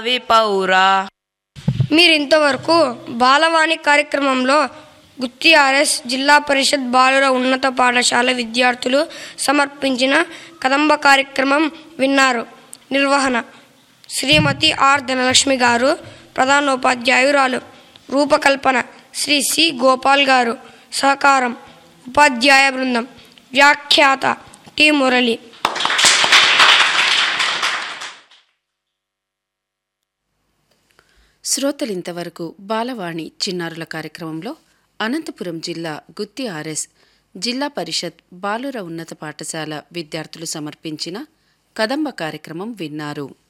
విపౌరా మీరు ఇంతవరకు బాలవాణి కార్యక్రమంలో గుత్తి ఆర్ఎస్ జిల్లా పరిషత్ బాలుర ఉన్నత పాఠశాల విద్యార్థులు సమర్పించిన కదంబ కార్యక్రమం విన్నారు నిర్వహణ శ్రీమతి ఆర్ ధనలక్ష్మి గారు ప్రధానోపాధ్యాయురాలు రూపకల్పన శ్రీ సి గోపాల్ గారు సహకారం ఉపాధ్యాయ బృందం వ్యాఖ్యాత టి మురళి శ్రోతలింతవరకు బాలవాణి చిన్నారుల కార్యక్రమంలో అనంతపురం జిల్లా గుత్తి ఆర్ఎస్ జిల్లా పరిషత్ బాలుర ఉన్నత పాఠశాల విద్యార్థులు సమర్పించిన కదంబ కార్యక్రమం విన్నారు